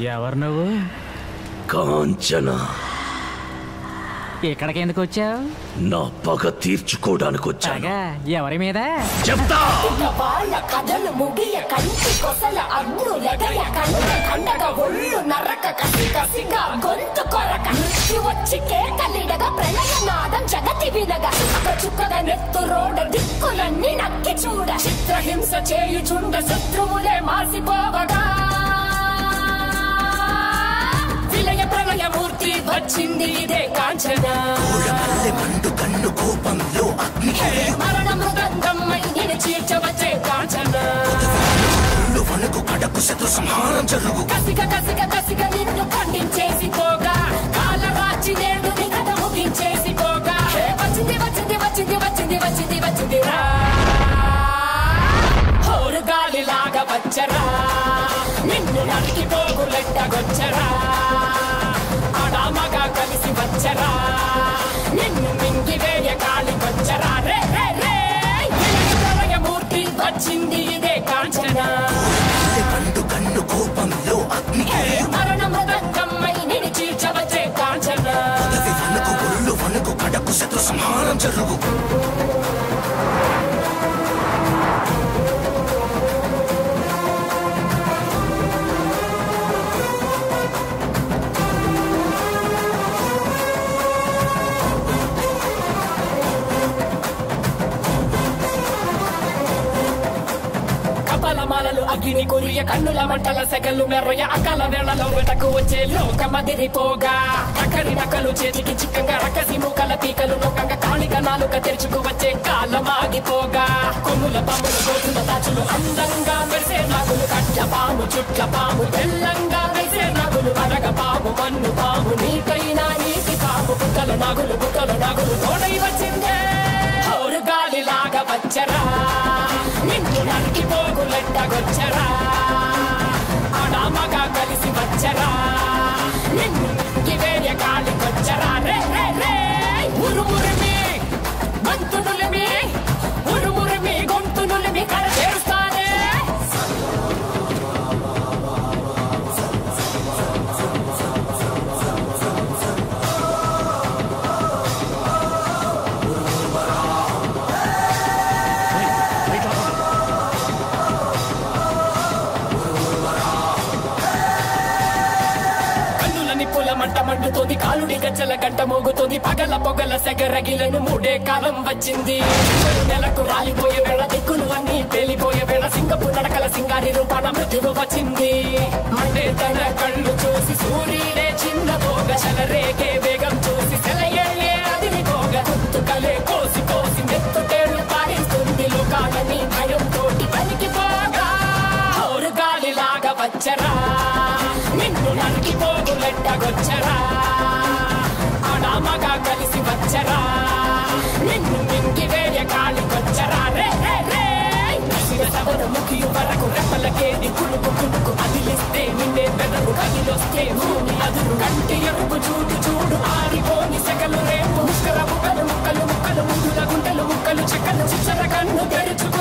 ఎవరు నువ్వు కాంచన ఇక్కడికి ఎందుకు వచ్చావు నా పగ తీర్చుకోవడానికి వచ్చాను పగ ఎవరి మీద చెప్తా వాళ్ళ కథలు ముగియ కంటి కొసల అగ్ను లెగయ కంట కండగ ఒళ్ళు నరక కసి కసిగా గొంతు కొరక మృత్యు వచ్చి కేకలిడగా ప్రళయనాదం జగతి వినగా చుక్కగా నెత్తు రోడ దిక్కులన్నీ నక్కి చూడ చిత్రహింస చేయుచుండ శత్రువులే మాసిపోవగా విలయ ప్రళయ మూర్తి వచ్చింది ఇదే కాంచన మండు కన్ను కోపంలో అగ్ని మరణ మృదంగమ్మై నేను చీర్చవచ్చే కాంచన వణుకు కడకు శత్రు సంహారం జరుగు కసిగ కసిగ కసిగ నిన్ను ఖండించేసి పోగా కాల రాచి నేడు నీ కథ ముగించేసి పోగా హే వచ్చింది వచ్చింది వచ్చింది వచ్చింది వచ్చింది వచ్చింది రా హోరు గాలిలాగా వచ్చరా నిన్ను నరికి పోగులెట్టగొచ్చరా ఆడామగా కలిసి వచ్చరా నిన్ను మింగి వేయ గాలి వచ్చరా రే రే రే ఇలాగ ప్రళయమూర్తి వచ్చింది ఇదే కాంచన మండు కన్ను కోపంలో అగ్ని మరణ మృదంగమ్మై నిన్ను చీల్చవచ్చే కాంచన వణుకు ఒళ్ళు వణుకు కడకు శత్రు సంహారం జరుగు కపలమాలలు అగ్ని కురియ కన్నుల మంటల సెగలు మెర్రయ అకల వేళలో వెటకు వచ్చే లోకమదిరిపోగా అక్కడి నకలు చేతికి చిక్కంగా రకసి మూకల పీకలు నొక్కంగా కాళిక నాలుక తెరుచుకు వచ్చే కాలం ఆగిపోగా కొమ్ముల పాములు కోతుల తాచులు అందంగా మెరిసే నాగులు కట్ల పాము చుట్ల పాము తెల్లంగా మెరిసే నాగులు అరగ పాము మన్ను పాము నీకైనా నీటి పాము బుక్కల నాగులు బుక్కల నాగులు తోడై వచ్చిందే హోరు గాలిలాగా వచ్చరా నిన్ను నరికి పోగులెట్టగొచ్చరా ఆడామగా కలిసి వచ్చరా నిన్ను నరికి వేయ గాలికొచ్చరా రే రే రే ఉరుమురిమి గొంతునులిమి ఉరుమురిమి గొంతునులిమి కడ చేరుస్తానే కన్నుల నిప్పుల మంట మండుతోంది కాలుడి గజ్జల గంట మోగుతోంది పగల పొగల సెగరగిలను మూడే కాలం వచ్చింది చెడు నెలకు రాలిపోయే వేళ దిక్కులు అన్ని పేలిపోయే వేళ సింగపు నడకల సింగారి రూపాన మృత్యువు వచ్చింది మండే తన కళ్ళు చూసి సూర్యుడే చిన్న పోగ శలరేగే వేగం చూసి సెలయేళ్ళే అదిరిపోగ గుర్తుకలే కోసి కోసి మెత్తుటేళ్లు పారిస్తుంది లోకాలని భయం తోటి పలికిపోగా హోరు గాలిలాగా వచ్చరా నిన్ను నరికి పోగులెట్టగొచ్చరా ఆడామగా కలిసి వచ్చరా నిన్ను మింగి వేయ గాలికొచ్చరా రే రే రే కసిగ సవర ముఖియు వరకు రెప్పలకేది కులుకు కులుకు అదిలిస్తే నిన్నే బెదరు కదిలొస్తే భూమి అదురు కంటి ఎరుపు చూడు చూడు ఆరిపోని సెగలు రేపు ముక్కల ముక్కలు ముక్కలు ముక్కలు ముద్దుల గుంటలు ముక్కలు చెక్కలు చిచ్చర కన్ను తెరుచు